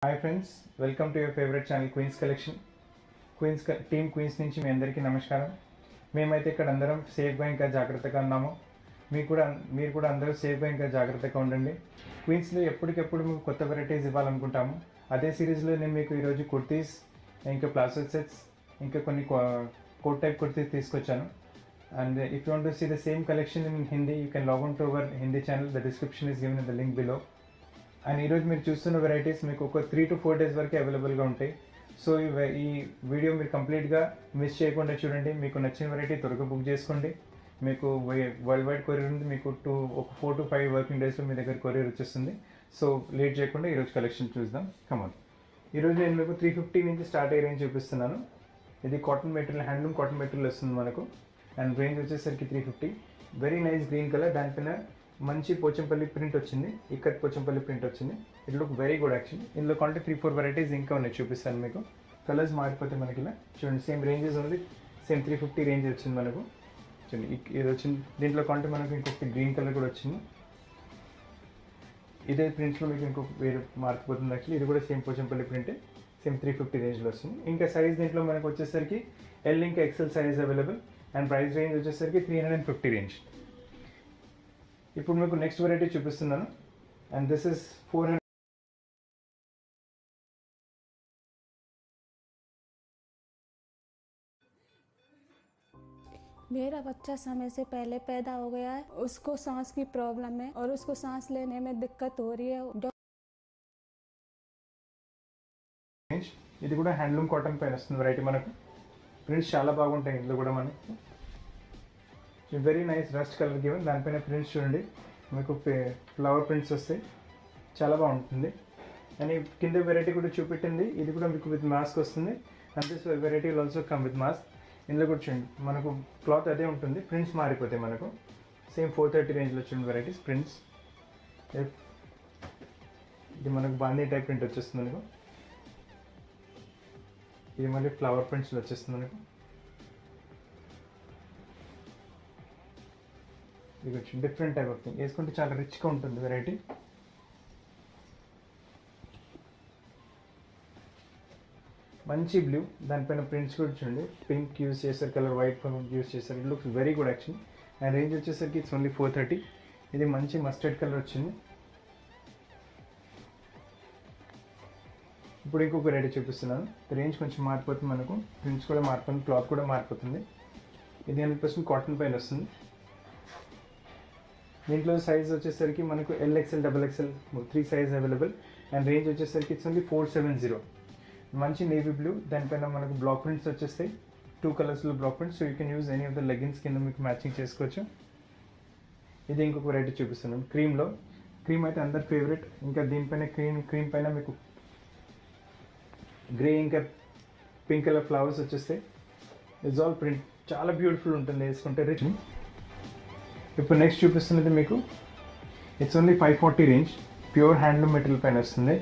hi friends welcome to your favourite channel Queens collection Queens team Queens నుంచి మీ అందరికీ నమస్కారం మేమైతే ఇక్కడ అందరం సేఫ్గా ఇంకా జాగ్రత్తగా ఉన్నాము మీకు కూడా మీరు కూడా అందరూ సేఫ్గా ఇంకా జాగ్రత్తగా ఉండండి క్వీన్స్లో ఎప్పటికెప్పుడు మీకు కొత్త వెరైటీస్ ఇవ్వాలనుకుంటాము అదే సిరీస్లో నేను మీకు ఈరోజు కుర్తీస్ ఇంకా ప్లాజో సెట్స్ ఇంకా కొన్ని కోట్ టైప్ కుర్తీస్ తీసుకొచ్చాను and if you want to see the same collection in Hindi you can log on to our Hindi channel the description is given in the link below and ఈరోజు మీరు చూస్తున్న వెరైటీస్ మీకు ఒక three to four days వరకు అవైలబుల్గా ఉంటాయి so ఈ వె- ఈ వీడియో మీరు కంప్లీట్గా మిస్ చేయకుండా చూడండి మీకు నచ్చిన వెరైటీ త్వరగా బుక్ చేసుకోండి మీకు వరల్డ్ వైడ్ కొరియర్ ఉంది మీకు టూ ఒక ఫోర్ టు ఫైవ్ వర్కింగ్ డేస్లో మీ దగ్గర కొరియర్ వచ్చేస్తుంది సో లేట్ చేయకుండా ఈరోజు కలెక్షన్ చూద్దాం కమాన్ ఈరోజు నేను మీకు త్రీ ఫిఫ్టీ నుంచి స్టార్ట్ అయ్యే రేంజ్ చూపిస్తున్నాను ఇది cotton material handloom cotton material వస్తుంది మనకు అండ్ రేంజ్ వచ్చేసరికి three fifty very nice green colour దానిపైన మంచి పోచంపల్లి ప్రింట్ వచ్చింది ఇక్కత్ పోచంపల్లి ప్రింట్ వచ్చింది it look very good actually ఇందులో కాంటే త్రీ ఫోర్ వెరైటీస్ ఇంకా ఉన్నాయి చూపిస్తాను మీకు కలర్స్ మారిపోతే మనకి ఇలా చూడండి సేమ్ రేంజెస్ ఉంది సేమ్ త్రీ ఫిఫ్టీ రేంజ్ వచ్చింది మనకు చూడండి ఇక్- ఇది వచ్చింది దీంట్లో కాంటే మనకు ఇంకొక గ్రీన్ కలర్ కూడా వచ్చింది ఇదే ప్రింట్స్లో మీకు ఇంకొక వేరే మారిపోతుంది యాక్చువల్లీ ఇది కూడా same Pochampally print same three fifty రేంజ్లో వస్తుంది ఇంకా సైజ్ దీంట్లో మనకు వచ్చేసరికి ఎల్ ఇంకా XL size available and price range వచ్చేసరికి three hundred and fifty range ఇప్పుడు మీకు నెక్స్ట్ వెరైటీ చూపిస్తున్నాను and this is four hundred मेरा बच्चा समय से पहले पैदा हो गया है उसको सांस की प्रॉब्लम है और उसको सांस लेने में दिक्कत हो रही है डॉ- రేంజ్ ఇది కూడా హ్యాండ్లూమ్ కాటన్ పైన వస్తుంది వెరైటీ మనకు ప్రింట్స్ చాలా బాగుంటాయి ఇందులో కూడా మనకి very nice rust colour given దానిపైన ప్రింట్స్ చూడండి మీకు ఫ్లవర్ ప్రింట్స్ వస్తాయి చాలా బాగుంటుంది అని కింద వెరైటీ కూడా చూపెట్టింది ఇది కూడా మీకు విత్ మాస్క్ వస్తుంది and this variety will also come with mask ఇందులో కూడా చూడండి మనకు క్లాత్ అదే ఉంటుంది ప్రింట్స్ మారిపోతాయి మనకు సేమ్ ఫోర్ థర్టీ రేంజ్లో చూడండి వెరైటీస్ ప్రింట్స్ ఇది మనకు బాందీ టైప్ ప్రింట్ వచ్చేస్తుంది మనకు ఇది మళ్ళీ ఫ్లవర్ ప్రింట్స్లో వచ్చేస్తుంది మనకు ఇది వచ్చి డిఫరెంట్ టైప్ ఆఫ్ థింగ్ వేసుకుంటే చాలా రిచ్గా ఉంటుంది వెరైటీ మంచి బ్లూ దానిపైన ప్రింట్స్ కూడా చూడండి పింక్ యూస్ చేశారు కలర్ వైట్ యూస్ చేశారు it looks very good actually and range వచ్చేసరికి ఇట్స్ ఓన్లీ ఫోర్ థర్టీ ఇది మంచి మస్టర్డ్ కలర్ వచ్చింది ఇప్పుడు ఇంకొక వెరైటీ చూపిస్తున్నాను రేంజ్ కొంచెం మారిపోతుంది మనకు ప్రింట్స్ కూడా మారిపోతుంది క్లాత్ కూడా మారిపోతుంది ఇది హండ్రెడ్ పర్సెంట్ కాటన్ పైన వస్తుంది దీంట్లో సైజ్ వచ్చేసరికి మనకు L XL double XL three size available and range వచ్చేసరికి it's only four seven zero మంచి నేవీ బ్లూ దానిపైన మనకు బ్లాక్ ప్రింట్స్ వచ్చేస్తాయి టూ కలర్స్లో black prints so you can use any of the leggings కింద మీకు మ్యాచింగ్ చేసుకోవచ్చు ఇది ఇంకొక వెరైటీ చూపిస్తున్నాను క్రీమ్లో క్రీమ్ అయితే అందరి ఫేవరెట్ ఇంకా దీనిపైన క్రీమ్ క్రీమ్ పైన మీకు గ్రే ఇంకా పింక్ కలర్ ఫ్లవర్స్ వచ్చేస్తాయి ఇట్స్ ఆల్ ప్రింట్ చాలా బ్యూటిఫుల్ ఉంటుంది వేసుకుంటే రిచ్ ఇప్పుడు నెక్స్ట్ చూపిస్తున్నది మీకు it's only five forty range pure handloom material పైన వస్తుంది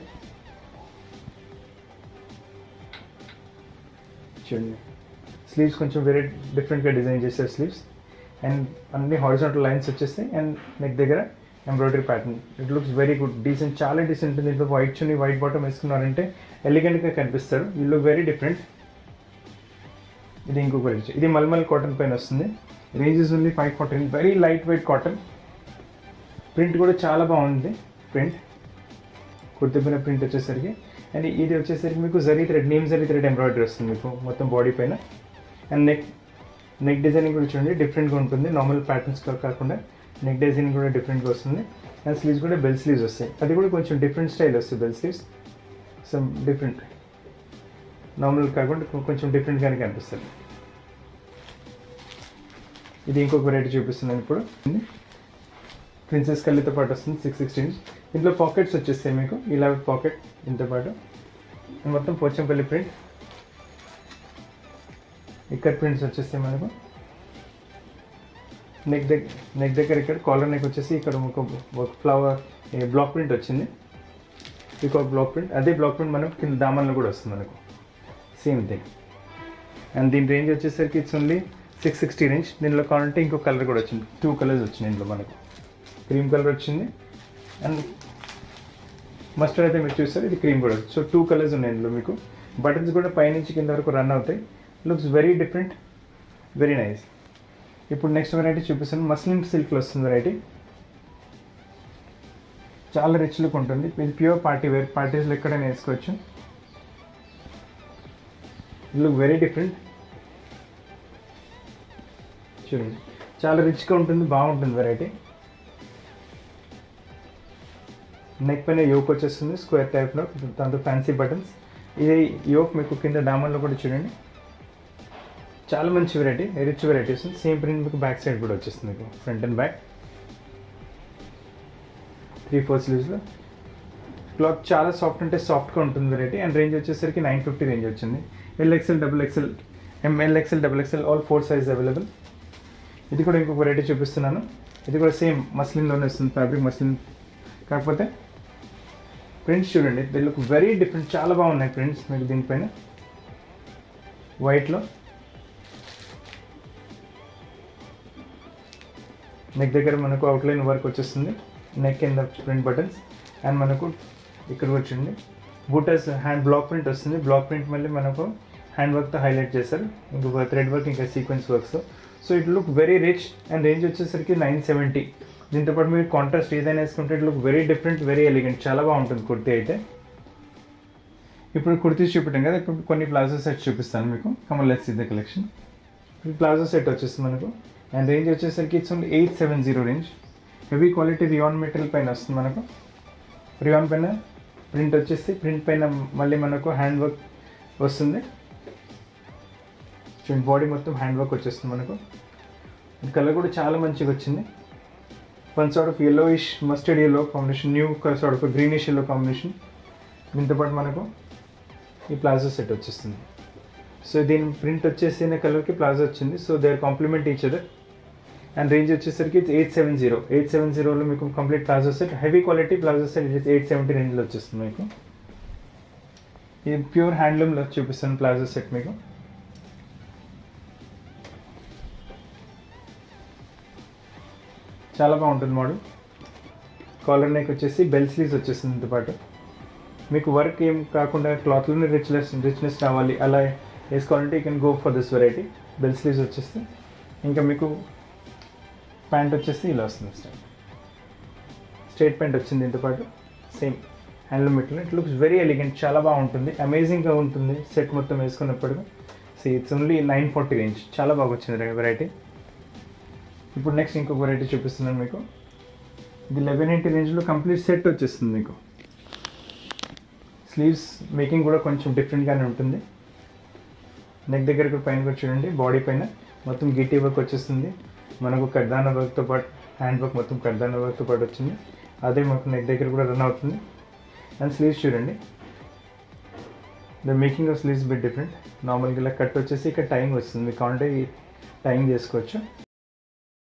చూడండి స్లీవ్స్ కొంచెం వేరే డిఫరెంట్గా డిజైన్ చేశారు స్లీవ్స్ అండ్ అన్ని హారిజాంటల్ లైన్స్ వచ్చేస్తాయి అండ్ నెక్ దగ్గర embroidery pattern it looks very good decent చాలా డీసెంట్ ఉంది ఇంట్లో వైట్ చున్నీ వైట్ బాటమ్ వేసుకున్నారంటే ఎలిగెంట్గా కనిపిస్తారు యూ లుక్ వెరీ డిఫరెంట్ ఇది ఇంకొక వెరైటీ ఇది మల్మల్ కాటన్ పైన వస్తుంది ranges only five cotton very light weight cotton print కూడా చాలా బాగుంది ప్రింట్ కుర్తిపోయిన ప్రింట్ వచ్చేసరికి అండ్ ఇది వచ్చేసరికి మీకు zari thread name zari thread embroidery వస్తుంది మీకు మొత్తం బాడీ పైన అండ్ నెక్ నెక్ డిజైనింగ్ కూడా చూడండి డిఫరెంట్గా ఉంటుంది నార్మల్ ప్యాటర్న్స్ కాకుండా నెక్ డిజైనింగ్ కూడా డిఫరెంట్గా వస్తుంది అండ్ స్లీవ్స్ కూడా బెల్ స్లీవ్స్ వస్తాయి అది కూడా కొంచెం డిఫరెంట్ స్టైల్ వస్తుంది bell sleeves some different normal కాకుండా కొ- కొంచెం డిఫరెంట్గానే కనిపిస్తుంది ఇది ఇంకొక వెరైటీ చూపిస్తున్నాను ఇప్పుడు ప్రిన్సెస్ కల్లీతో పాటు వస్తుంది సిక్స్ సిక్స్టీన్ ఇందులో పాకెట్స్ వచ్చేస్తాయి మీకు ఇలా పాకెట్ దీంతో పాటు మొత్తం పోచంపల్లి ప్రింట్ ఇక్కడ ప్రింట్స్ వచ్చేస్తాయి మనకు నెక్ దగ్గర నెక్ దగ్గర ఇక్కడ కాలర్ నెక్ వచ్చేసి ఇక్కడ ఒక ఒక ఫ్లవర్ బ్లాక్ ప్రింట్ వచ్చింది ఇంకొక బ్లాక్ ప్రింట్ అదే బ్లాక్ ప్రింట్ మనకు కింద దామన్లో కూడా వస్తుంది మనకు సేమ్ థింగ్ అండ్ దీని రేంజ్ వచ్చేసరికి it's only six sixty range దీనిలో కావాలంటే ఇంకో కలర్ కూడా వచ్చింది టూ కలర్స్ వచ్చినాయి ఇందులో మనకు క్రీమ్ కలర్ వచ్చింది అండ్ మస్టర్డ్ అయితే మీరు చూస్తారు ఇది క్రీమ్ కూడా సో టూ కలర్స్ ఉన్నాయి ఇందులో మీకు బటన్స్ కూడా పైనుంచి కింద వరకు రన్ అవుతాయి looks very different very nice ఇప్పుడు నెక్స్ట్ వెరైటీ చూపిస్తాను మస్లిన్ సిల్క్లో వస్తుంది వెరైటీ చాలా రిచ్ లుక్ ఉంటుంది ఇది ప్యూర్ పార్టీ వేర్ పార్టీస్లో ఎక్కడైనా వేసుకోవచ్చు లుక్ వెరీ డిఫరెంట్ చూడండి చాలా రిచ్గా ఉంటుంది బాగుంటుంది వెరైటీ నెక్ పైన యోక్ వచ్చేస్తుంది స్క్వేర్ టైప్లో దాంతో ఫ్యాన్సీ బటన్స్ ఇది యోక్ మీకు కింద డామర్లో కూడా చూడండి చాలా మంచి వెరైటీ రిచ్ వెరైటీ వస్తుంది సేమ్ ప్రింట్ మీకు బ్యాక్ సైడ్ కూడా వచ్చేస్తుంది మీకు front and back three four స్లీవ్స్లో క్లాత్ చాలా సాఫ్ట్ అంటే సాఫ్ట్గా ఉంటుంది వెరైటీ అండ్ రేంజ్ వచ్చేసరికి నైన్ ఫిఫ్టీ రేంజ్ వచ్చింది L XL double XL M L XL double XL all four size available ఇది కూడా ఇంకొక వెరైటీ చూపిస్తున్నాను ఇది కూడా సేమ్ మస్లిన్లోనే వస్తుంది ఫ్యాబ్రిక్ మస్లిన్ కాకపోతే ప్రింట్స్ చూడండి ది లుక్ వెరీ డిఫరెంట్ చాలా బాగున్నాయి ప్రింట్స్ మీకు దీనిపైన వైట్లో నెక్ దగ్గర మనకు అవుట్లైన్ వర్క్ వచ్చేస్తుంది నెక్ కింద ప్రింట్ బటన్స్ అండ్ మనకు ఇక్కడ వచ్చింది బూటస్ హ్యాండ్ బ్లాక్ ప్రింట్ వస్తుంది బ్లాక్ ప్రింట్ మళ్ళీ మనకు హ్యాండ్ వర్క్తో హైలైట్ చేశారు ఇంకొక థ్రెడ్ వర్క్ ఇంకా sequence works so it look very rich and range వచ్చేసరికి నైన్ సెవెంటీ దీంతో పాటు మీరు కాంట్రాస్ట్ ఏదైనా వేసుకుంటే it look very different very elegant చాలా బాగుంటుంది కుర్తీ అయితే ఇప్పుడు కుర్తీస్ చూపెట్టాం కదా ఇప్పుడు కొన్ని ప్లాజో సెట్స్ చూపిస్తాను మీకు కమల్ లెస్ ఇది కలెక్షన్ ఇప్పుడు ప్లాజో సెట్ వచ్చేస్తుంది మనకు అండ్ రేంజ్ వచ్చేసరికి it's only eight seven zero range heavy quality rayon material పైన వస్తుంది మనకు రియాన్ పైన ప్రింట్ వచ్చేసి ప్రింట్ పైన మళ్ళీ మనకు హ్యాండ్ వర్క్ వస్తుంది చూడండి బాడీ మొత్తం హ్యాండ్ వర్క్ వచ్చేస్తుంది మనకు కలర్ కూడా చాలా మంచిగా వచ్చింది one sort of yellowish mustard yellow combination new sort of greenish yellow combination దీంతో పాటు మనకు ఈ ప్లాజో సెట్ వచ్చేస్తుంది సో దీని ప్రింట్ వచ్చేసిన కలర్కి ప్లాజో వచ్చింది so they are complement each other and range వచ్చేసరికి eight seven zero eight seven జీరోలో మీకు complete palazzo set heavy quality palazzo set eight seventy రేంజ్లో వచ్చేస్తుంది మీకు ఇది ప్యూర్ హ్యాండ్లూమ్లో చూపిస్తాను ప్లాజో సెట్ మీకు చాలా బాగుంటుంది మోడల్ కాలర్ నెక్ వచ్చేసి బెల్ స్లీవ్స్ వచ్చేస్తుంది దీంతో పాటు మీకు వర్క్ ఏం కాకుండా క్లాత్లోనే రిచ్నెస్ రిచ్నెస్ కావాలి అలా వేసుకోవాలంటే you can go for this variety bell sleeves వచ్చేస్తే ఇంకా మీకు ప్యాంట్ వచ్చేసి ఇలా వస్తుంది స్టైల్ స్ట్రేట్ ప్యాంట్ వచ్చింది దీంతో పాటు same handloom material it looks very elegant చాలా బాగుంటుంది అమేజింగ్గా ఉంటుంది సెట్ మొత్తం వేసుకున్నప్పుడు so it's only nine forty range చాలా బాగా వచ్చింది వెరైటీ ఇప్పుడు నెక్స్ట్ ఇంకొక వెరైటీ చూపిస్తున్నాను మీకు ఇది లెవెన్ ఎయిటీ రేంజ్లో కంప్లీట్ సెట్ వచ్చేస్తుంది మీకు స్లీవ్స్ మేకింగ్ కూడా కొంచెం డిఫరెంట్గానే ఉంటుంది నెక్ దగ్గర కూడా పైన కూడా చూడండి బాడీ పైన మొత్తం గిటీ వర్క్ వచ్చేస్తుంది మనకు కడ్దాన వర్క్తో పాటు హ్యాండ్ వర్క్ మొత్తం కడ్దాన వర్క్తో పాటు వచ్చింది అదే మాకు నెక్ దగ్గర కూడా రన్ అవుతుంది అండ్ స్లీవ్స్ చూడండి the making of sleeves bit different నార్మల్గా ఇలా కట్ వచ్చేసి ఇక్కడ టైం వస్తుంది మీకు కావాలంటే టైం చేసుకోవచ్చు